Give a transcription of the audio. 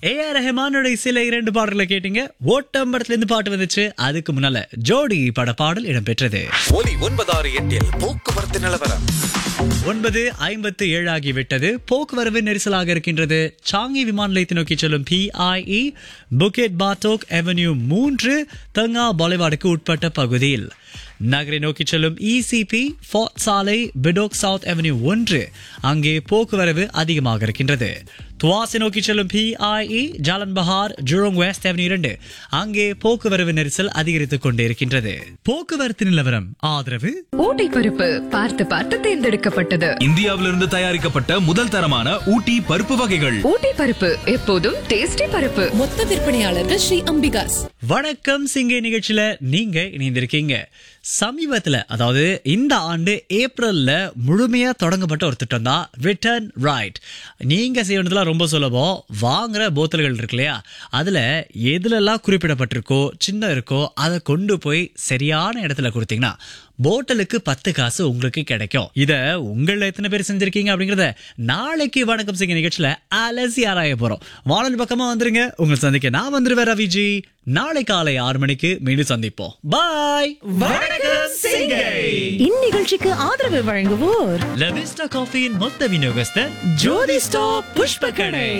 A R ரஹ்மானோட இசையில இரண்டு பாடல்களை கேட்டீங்க ஓட்டம்பரத்துல இருந்து பாட்டு வந்துச்சு அதுக்கு முன்னால ஜோடி பட பாடல் இடம்பெற்றது ஒலி ஒன்பதாறு எட்டில் போக்குவரத்து நிலவரம் ஒன்பது ஐம்பத்து ஏழு ஆகிவிட்டது போக்குவரவு நெரிசலாக இருக்கின்றது சாங்கி விமான நிலையத்தை நோக்கி செல்லும் பிஐஇ புக்கெட் பாட்டோக் அவென்யூ மூன்று தங்கா பாலிவாடுக்கு உட்பட்ட பகுதியில் நகரை நோக்கி செல்லும் இசிபி ஃபோர்ட் சாலை பிடோக் சவுத் அவென்யூ ஒன்று அங்கே போக்குவரவு அதிகமாக இருக்கின்றது துவாசை நோக்கி செல்லும் PIE Jalan Bahar Jurong west avenue இரண்டு அங்கே போக்குவரவு நெரிசல் அதிகரித்துக் கொண்டே இருக்கின்றது போக்குவரத்து நிலவரம் ஆதரவு ஊட்டி பருப்பு பார்த்து பார்த்து தேர்ந்தெடுக்கப்பட்டது இந்தியாவிலிருந்து தயாரிக்கப்பட்ட முதல் தரமான ஊட்டி பருப்பு வகைகள் ஊட்டி பருப்பு எப்போதும் டேஸ்டி பருப்பு மொத்த விற்பனையாளர்கள் ஸ்ரீ அம்பிகாஸ் வணக்கம் சிங்கே நிகழ்ச்சியில நீங்க இணைந்திருக்கீங்க சமீபத்துல அதாவது இந்த ஆண்டு ஏப்ரல்ல முழுமையா தொடங்கப்பட்ட ஒரு திட்டம் தான் ரிட்டர்ன் ரைட் நீங்க செய்யறதுலாம் ரொம்ப சுலபம் வாங்குற போத்தல்கள் இருக்கு இல்லையா அதுல எதுலெல்லாம் குறிப்பிடப்பட்டிருக்கோ சின்ன இருக்கோ அதை கொண்டு போய் சரியான இடத்துல கொடுத்தீங்கன்னா போட்டலுக்கு பத்து காசு உங்களுக்கு கிடைக்கும் இத உங்கள எத்தனை பேர் செஞ்சிருக்கீங்க அப்படிங்கறத நாளைக்கு வணக்கம் சிங்க நிகழ்ச்சியில அலசி ஆராய போறோம் வானொலி பக்கமா வந்துருங்க உங்களை சந்திக்க நான் வந்துருவேன் ரவிஜி நாளை காலை ஆறு மணிக்கு மீண்டும் சந்திப்போம் பாய் வணக்கம் சிங்கை இந்நிகழ்ச்சிக்கு ஆதரவு வழங்குவோர் லவிஸ்டா காஃபியின் மொத்த விநியோகஸ்தர் ஜோதி ஸ்டாப் புஷ்ப கடை